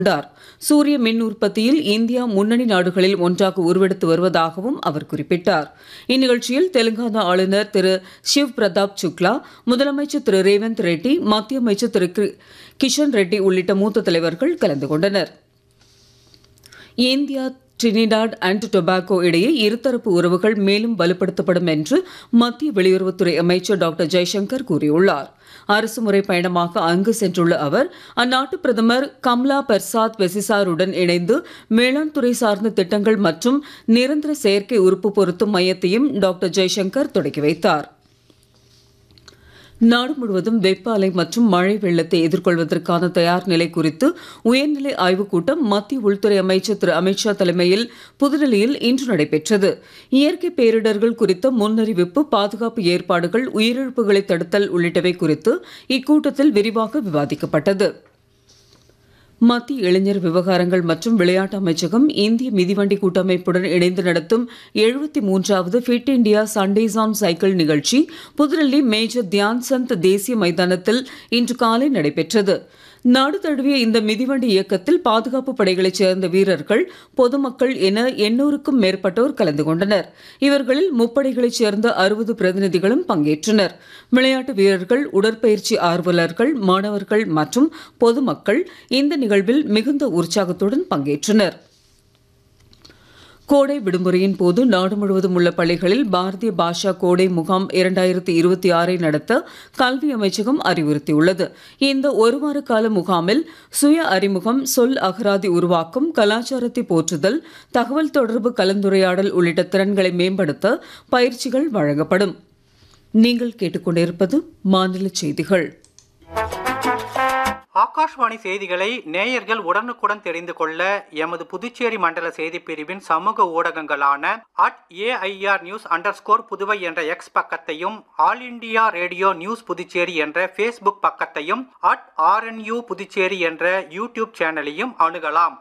கொண்டார் சூரிய மின் உற்பத்தியில் இந்தியா முன்னணி நாடுகளில் ஒன்றாக உருவெடுத்து வருவதாகவும் அவர் குறிப்பிட்டார் இந்நிகழ்ச்சியில் தெலுங்கானா ஆளுநர் திரு சிவ் பிரதாப் சுக்லா முதலமைச்சர் திரு ரேவந்த் ரெட்டி மத்திய அமைச்சர் திரு கி- கிஷன் ரெட்டி உள்ளிட்ட மூத்த தலைவர்கள் கலந்து கொண்டனர் இந்தியா டிரினிடாட் அண்ட் டொபாகோ இடையே இருதரப்பு உறவுகள் மேலும் வலுப்படுத்தப்படும் என்று மத்திய வெளியுறவுத்துறை அமைச்சர் டாக்டர் ஜெய்சங்கர் கூறியுள்ளார் அரசுமுறை பயணமாக அங்கு சென்றுள்ள அவர் அந்நாட்டு பிரதமர் கம்லா பெர்சாத் வெசிசாருடன் இணைந்து வேளாண் துறை சார்ந்த திட்டங்கள் மற்றும் நிரந்தர செயற்கை உறுப்பு பொருத்தும் மையத்தையும் டாக்டர் ஜெய்சங்கர் தொடங்கி வைத்தார் நாடு முழுவதும் வெப்ப அலை மற்றும் மழை வெள்ளத்தை எதிர்கொள்வதற்கான தயார் நிலை குறித்து உயர்நிலை ஆய்வுக் கூட்டம் மத்திய உள்துறை அமைச்சர் திரு அமித்ஷா தலைமையில் புதுடெல்லியில் இன்று நடைபெற்றது இயற்கை பேரிடர்கள் குறித்த முன்னறிவிப்பு பாதுகாப்பு ஏற்பாடுகள் உயிரிழப்புகளை தடுத்தல் உள்ளிட்டவை குறித்து இக்கூட்டத்தில் விரிவாக விவாதிக்கப்பட்டது மத்திய இளைஞர் விவகாரங்கள் மற்றும் விளையாட்டு அமைச்சகம் இந்திய மிதிவண்டி கூட்டமைப்புடன் இணைந்து நடத்தும் எழுபத்தி மூன்றாவது fit India Sundays on cycle நிகழ்ச்சி புதுடெல்லி மேஜர் தியான் சந்த் தேசிய மைதானத்தில் இன்று காலை நடைபெற்றது நாடு தழுவிய இந்த மிதிவண்டி இயக்கத்தில் பாதுகாப்பு படைகளைச் சேர்ந்த வீரர்கள் பொதுமக்கள் என எண்ணூறுக்கும் மேற்பட்டோர் கலந்து கொண்டனர் இவர்களில் முப்படைகளைச் சேர்ந்த அறுபது பிரதிநிதிகளும் பங்கேற்றனர் விளையாட்டு வீரர்கள் உடற்பயிற்சி ஆர்வலர்கள் மாணவர்கள் மற்றும் பொதுமக்கள் இந்த நிகழ்வில் மிகுந்த உற்சாகத்துடன் பங்கேற்றனர் கோடை விடுமுறையின் போது நாடு முழுவதும் உள்ள பள்ளிகளில் பாரதிய பாஷா கோடை முகாம் இரண்டாயிரத்தி இருபத்தி ஆறை நடத்த கல்வி அமைச்சகம் அறிவுறுத்தியுள்ளது இந்த ஒருவார கால முகாமில் சுய அறிமுகம் சொல் அகராதி உருவாக்கம் கலாச்சாரத்தை போற்றுதல் தகவல் தொடர்பு கலந்துரையாடல் உள்ளிட்ட திறன்களை மேம்படுத்த பயிற்சிகள் வழங்கப்படும் நீங்கள் கேட்டுக்கொண்டிருப்பது மாநில செய்திகள் ஆகாஷ்வாணி செய்திகளை நேயர்கள் உடனுக்குடன் தெரிந்து கொள்ள எமது புதுச்சேரி மண்டல செய்திப் பிரிவின் சமூக ஊடகங்களான at AIR news under Puduvai என்ற எக்ஸ் பக்கத்தையும் All India Radio News Puducherry என்ற ஃபேஸ்புக் பக்கத்தையும் அட் ஆர்என்யூ புதுச்சேரி என்ற யூடியூப் சேனலையும் அணுகலாம்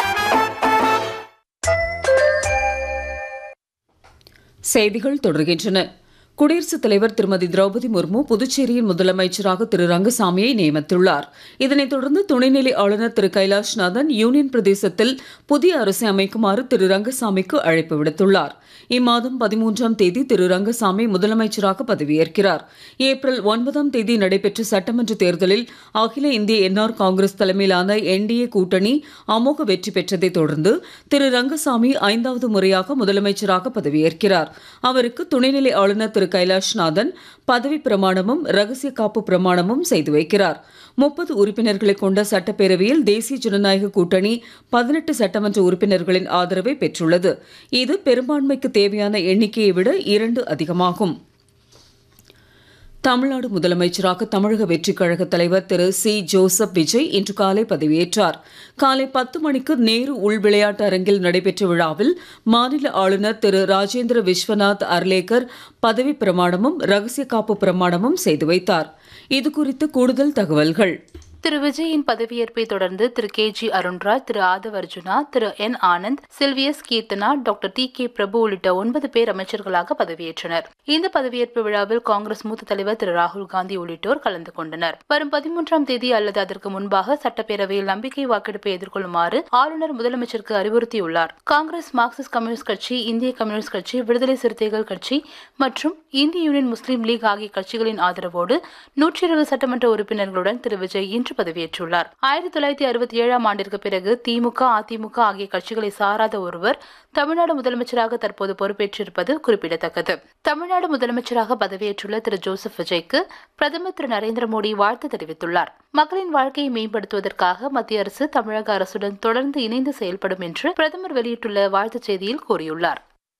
செய்திகள் தொடர்கின்றன குடியரசுத் தலைவர் திருமதி திரௌபதி முர்மு புதுச்சேரியின் முதலமைச்சராக திரு ரங்கசாமியை நியமித்துள்ளார் இதனைத் தொடர்ந்து துணைநிலை ஆளுநர் திரு கைலாஷ்நாதன் யூனியன் பிரதேசத்தில் புதிய அரசை அமைக்குமாறு திரு ரங்கசாமிக்கு அழைப்பு விடுத்துள்ளார் இம்மாதம் பதிமூன்றாம் தேதி திரு ரங்கசாமி முதலமைச்சராக பதவியேற்கிறார் ஏப்ரல் ஒன்பதாம் தேதி நடைபெற்ற சட்டமன்ற தேர்தலில் அகில இந்திய என்ஆர் காங்கிரஸ் தலைமையிலான என்டிஏ கூட்டணி அமோக வெற்றி பெற்றதைத் தொடர்ந்து திரு ரங்கசாமி ஐந்தாவது முறையாக முதலமைச்சராக பதவியேற்கிறார் அவருக்கு துணைநிலை ஆளுநர் திரு கைலாஷ்நாதன் பதவி பிரமாணமும் ரகசிய காப்பு பிரமாணமும் செய்து வைக்கிறார் முப்பது உறுப்பினர்களை கொண்ட சட்டப்பேரவையில் தேசிய ஜனநாயக கூட்டணி பதினெட்டு சட்டமன்ற உறுப்பினர்களின் ஆதரவை பெற்றுள்ளது இது பெரும்பான்மைக்கு தேவையான எண்ணிக்கையை விட இரண்டு அதிகமாகும் தமிழ்நாடு முதலமைச்சராக தமிழக வெற்றிக் கழக தலைவர் திரு சி ஜோசப் விஜய் இன்று காலை பதவியேற்றார் காலை பத்து மணிக்கு நேரு உள் விளையாட்டு அரங்கில் நடைபெற்ற விழாவில் மாநில ஆளுநர் திரு ராஜேந்திர விஸ்வநாத் அர்லேக்கர் பதவி பிரமாணமும் ரகசிய காப்பு பிரமாணமும் செய்து வைத்தார் இது குறித்து கூடுதல் தகவல்கள் திரு விஜயின் பதவியேற்பை தொடர்ந்து Thiru K G Arunraj Thiru Aadhav Arjuna Thiru N Anand Silvius Keerthana doctor T K Prabhu உள்ளிட்ட ஒன்பது பேர் அமைச்சர்களாக பதவியேற்றனர் இந்த பதவியேற்பு விழாவில் காங்கிரஸ் மூத்த தலைவர் திரு ராகுல் காந்தி உள்ளிட்டோர் கலந்து கொண்டனர் வரும் பதிமூன்றாம் தேதி அல்லது அதற்கு முன்பாக சட்டப்பேரவையில் நம்பிக்கை வாக்கெடுப்பை எதிர்கொள்ளுமாறு ஆளுநர் முதலமைச்சருக்கு அறிவுறுத்தியுள்ளார் காங்கிரஸ் மார்க்சிஸ்ட் கம்யூனிஸ்ட் கட்சி இந்திய கம்யூனிஸ்ட் கட்சி விடுதலை சிறுத்தைகள் கட்சி மற்றும் இந்திய யூனியன் முஸ்லீம் லீக் ஆகிய கட்சிகளின் ஆதரவோடு நூற்றி இருபது சட்டமன்ற உறுப்பினர்களுடன் திரு விஜய் இன்று பதவியேற்றுள்ளார் ஆயிரத்தி தொள்ளாயிரத்தி அறுபத்தி ஏழாம் ஆண்டிற்கு பிறகு திமுக அதிமுக ஆகிய கட்சிகளை சாராத ஒருவர் தமிழ்நாடு முதலமைச்சராக தற்போது பொறுப்பேற்றிருப்பது குறிப்பிடத்தக்கது தமிழ்நாடு முதலமைச்சராக பதவியேற்றுள்ள திரு ஜோசப் விஜய்க்கு பிரதமர் திரு நரேந்திர மோடி வாழ்த்து தெரிவித்துள்ளார் மக்களின் வாழ்க்கையை மேம்படுத்துவதற்காக மத்திய அரசு தமிழக அரசுடன் தொடர்ந்து இணைந்து செயல்படும் என்று பிரதமர் வெளியிட்டுள்ள வாழ்த்துச் செய்தியில் கூறியுள்ளார்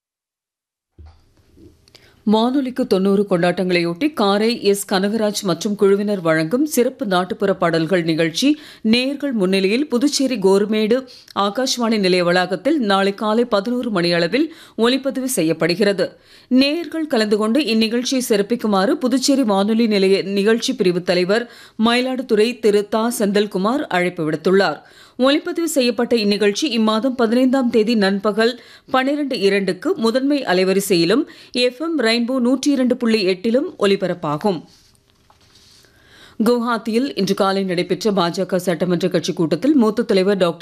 வானொலிக்கு தொண்ணூறு கொண்டாட்டங்களையொட்டி காரை எஸ் கனகராஜ் மற்றும் குழுவினர் வழங்கும் சிறப்பு நாட்டுப்புற பாடல்கள் நிகழ்ச்சி நேயர்கள் முன்னிலையில் புதுச்சேரி கோர்மேடு ஆகாஷ்வாணி நிலைய வளாகத்தில் நாளை காலை பதினோரு மணியளவில் ஒலிப்பதிவு செய்யப்படுகிறது நேயர்கள் கலந்து கொண்டு இந்நிகழ்ச்சியை சிறப்பிக்குமாறு புதுச்சேரி வானொலி நிலைய நிகழ்ச்சி பிரிவு தலைவர் மயிலாடுதுறை திரு தா செந்தில்குமார் அழைப்பு விடுத்துள்ளார் ஒலிப்பதிவு செய்யப்பட்ட இந்நிகழ்ச்சி இம்மாதம் பதினைந்தாம் தேதி நண்பகல் பன்னிரண்டு இரண்டுக்கு முதன்மை அலைவரிசையிலும் எஃப்எம் ரெயின்போ நூற்றி இரண்டு புள்ளி எட்டிலும் ஒலிபரப்பாகும் குவஹாத்தியில் இன்று காலை நடைபெற்ற பாஜக சட்டமன்ற கட்சி கூட்டத்தில் மூத்த தலைவர் டாக்டர்